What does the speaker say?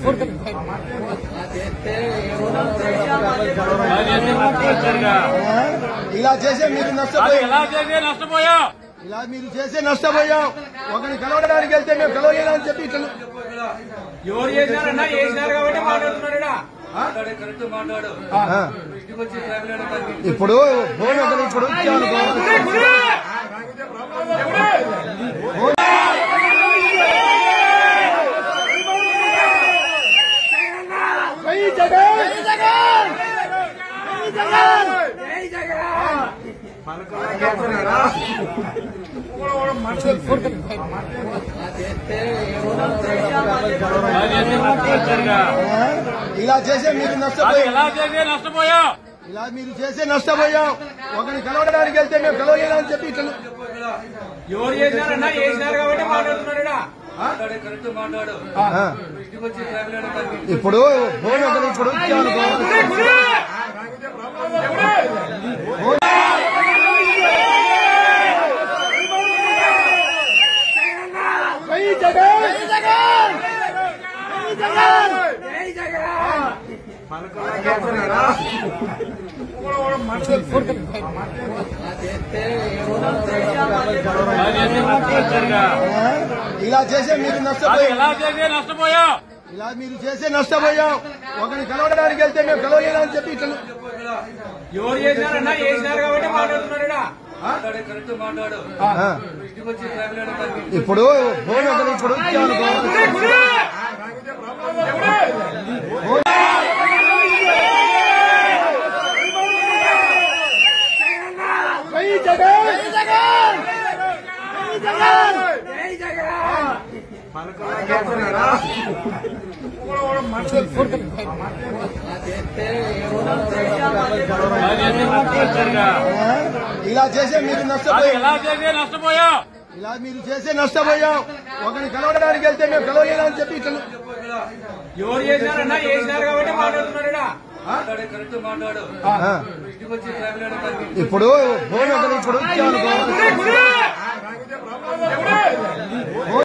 ఇలా చేసే మీరు నష్టపోయాం ఎలా చేసి నష్టపోయా ఇలా మీరు చేసే నష్టపోయాం ఒకరిని కలవడానికి వెళ్తే మేము కలవలేదని చెప్పి ఇట్లా ఎవరు చేసినారన్నా చేసినారు కాబట్టి మాట్లాడుతున్నాడు కరెక్ట్ మాట్లాడు ఆ. ఇంటికి వచ్చి ఫ్యామిలీ అడగడానికి ఇప్పుడు ఫోన్ ఒకరు ఇప్పుడు ఇచ్చాను ఇలా చేసే మీరు నష్టపోయాం ఎలా చేసి నష్టపోయా ఇలా మీరు చేసే నష్టపోయాం ఒకరిని కలవడానికి వెళ్తే మేము కలవలేదని చెప్పి ఇట్లా ఎవరు చేసినారన్నా చేసినారు కాబట్టి మాట్లాడుతున్నాడు కరెక్ట్ మాట్లాడు ఆ. ఇంటికి వచ్చి ఫ్యామిలీ అడగడానికి ఇప్పుడు ఫోన్ ఒకరు ఇప్పుడు ఇచ్చాను ఇలా చేసే మీరు నష్టపోయాం ఎలా చేసి నష్టపోయా ఇలా మీరు చేసే నష్టపోయాం ఒకరిని కలవడానికి వెళ్తే మేము కలవలేదని చెప్పి ఇట్లా ఎవరు చేసినారన్నా చేసినారు కాబట్టి మాట్లాడుతున్నాడు కరెక్ట్ మాట్లాడు ఆ. ఇంటికి వచ్చి ఫ్యామిలీ అడగడానికి ఇప్పుడు ఫోన్ ఒకరు ఇప్పుడు ఇచ్చాను ఇలా చేసే మీరు నష్టపోయాం ఎలా చేసి నష్టపోయా ఇలా మీరు చేసే నష్టపోయాం ఒకరిని కలవడానికి వెళ్తే మేము కలవలేదని చెప్పి ఇట్లా ఎవరు చేసినారన్నా చేసినారు కాబట్టి మాట్లాడుతున్నాడు కరెక్ట్ మాట్లాడు ఆ. ఇంటికి వచ్చి ఫ్యామిలీ అడగడానికి ఇప్పుడు ఫోన్ ఒకరు ఇప్పుడు ఇచ్చాను